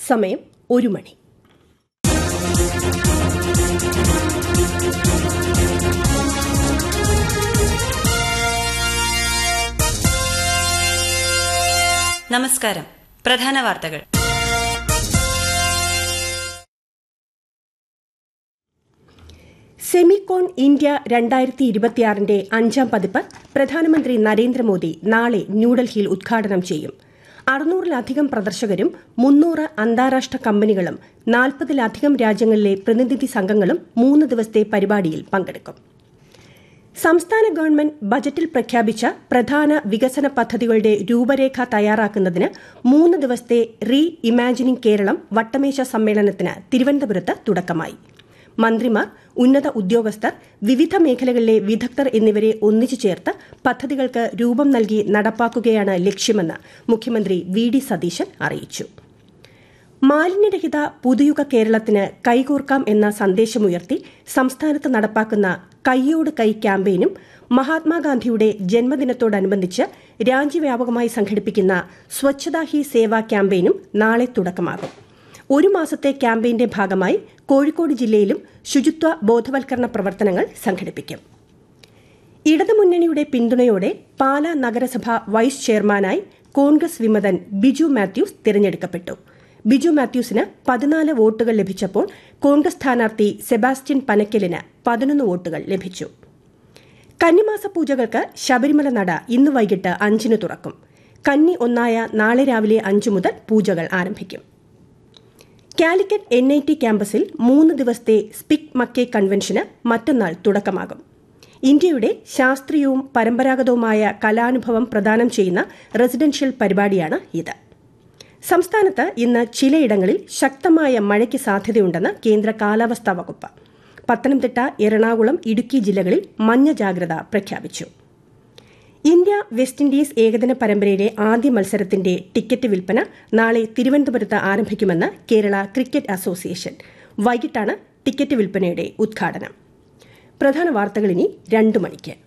സമയം ഒരു മണി നമസ്കാരം പ്രധാന വാർത്തകൾ സെമികോൺ ഇന്ത്യ രണ്ടായിരത്തി ഇരുപത്തിയാറിന്റെ അഞ്ചാം പതിപ്പ് പ്രധാനമന്ത്രി നരേന്ദ്രമോദി നാളെ ന്യൂഡൽഹിയിൽ ഉദ്ഘാടനം ചെയ്യും അറുന്നൂറിലധികം പ്രദർശകരും മുന്നൂറ് അന്താരാഷ്ട്ര കമ്പനികളും നാൽപ്പതിലധികം രാജ്യങ്ങളിലെ പ്രതിനിധി സംഘങ്ങളും മൂന്ന് ദിവസത്തെ പരിപാടിയിൽ പങ്കെടുക്കും സംസ്ഥാന ഗവൺമെന്റ് ബജറ്റിൽ പ്രഖ്യാപിച്ച പ്രധാന വികസന പദ്ധതികളുടെ രൂപരേഖ തയ്യാറാക്കുന്നതിന് മൂന്ന് ദിവസത്തെ റീ ഇമാജിനിംഗ് കേരളം വട്ടമേശ സമ്മേളനത്തിന് തിരുവനന്തപുരത്ത് തുടക്കമായി മന്ത്രിമാർ ഉന്നത ഉദ്യോഗസ്ഥർ വിവിധ മേഖലകളിലെ വിദഗ്ധർ എന്നിവരെ ഒന്നിച്ചു ചേർത്ത് പദ്ധതികൾക്ക് രൂപം നൽകി നടപ്പാക്കുകയാണ് ലക്ഷ്യമെന്ന് മുഖ്യമന്ത്രി വി ഡി സതീശൻ അറിയിച്ചു മാലിന്യരഹിത പുതുയുഗ കേരളത്തിന് കൈകോർക്കാം എന്ന സന്ദേശമുയർത്തി സംസ്ഥാനത്ത് നടപ്പാക്കുന്ന കൈയോട് കൈ ക്യാമ്പയിനും മഹാത്മാഗാന്ധിയുടെ ജന്മദിനത്തോടനുബന്ധിച്ച് രാജ്യവ്യാപകമായി സംഘടിപ്പിക്കുന്ന സ്വച്ഛതാ ഹി സേവ ക്യാമ്പയിനും നാളെ തുടക്കമാകും ഒരു മാസത്തെ ക്യാമ്പയിന്റെ ഭാഗമായി കോഴിക്കോട് ജില്ലയിലും ശുചിത്വ ബോധവൽക്കരണ പ്രവർത്തനങ്ങൾ സംഘടിപ്പിക്കും ഇടതുമുന്നണിയുടെ പിന്തുണയോടെ പാലാ നഗരസഭ വൈസ് ചെയർമാനായി കോൺഗ്രസ് വിമതൻ ബിജു മാത്യൂസ് തിരഞ്ഞെടുക്കപ്പെട്ടു ബിജു മാത്യൂസിന് പതിനാല് വോട്ടുകൾ ലഭിച്ചപ്പോൾ കോൺഗ്രസ് സ്ഥാനാർത്ഥി സെബാസ്റ്റ്യൻ പനക്കലിന് പതിനൊന്ന് വോട്ടുകൾ ലഭിച്ചു കന്നിമാസ പൂജകൾക്ക് ശബരിമല നട ഇന്ന് വൈകിട്ട് അഞ്ചിന് തുറക്കും കന്നി ഒന്നായ നാളെ രാവിലെ അഞ്ചു മുതൽ പൂജകൾ ആരംഭിക്കും കാലിക്കറ്റ് എൻ ഐ ടി ക്യാമ്പസിൽ മൂന്ന് ദിവസത്തെ സ്പിക് മക്കേ കൺവെൻഷന് മറ്റന്നാൾ തുടക്കമാകും ഇന്ത്യയുടെ ശാസ്ത്രീയവും പരമ്പരാഗതവുമായ കലാനുഭവം പ്രദാനം ചെയ്യുന്ന റെസിഡൻഷ്യൽ പരിപാടിയാണ് ഇത് സംസ്ഥാനത്ത് ഇന്ന് ചിലയിടങ്ങളിൽ ശക്തമായ മഴയ്ക്ക് സാധ്യതയുണ്ടെന്ന് കേന്ദ്ര കാലാവസ്ഥാ വകുപ്പ് പത്തനംതിട്ട എറണാകുളം ഇടുക്കി ജില്ലകളിൽ മഞ്ഞ ജാഗ്രത പ്രഖ്യാപിച്ചു ഇന്ത്യ വെസ്റ്റ് ഇൻഡീസ് ഏകദിന പരമ്പരയിലെ ആദ്യ മത്സരത്തിന്റെ ടിക്കറ്റ് വിൽപ്പന നാളെ തിരുവനന്തപുരത്ത് ആരംഭിക്കുമെന്ന് കേരള ക്രിക്കറ്റ് അസോസിയേഷൻ വൈകിട്ടാണ് ടിക്കറ്റ് വിൽപ്പനയുടെ ഉദ്ഘാടനം പ്രധാന വാർത്തകൾ ഇനി രണ്ടു മണിക്ക്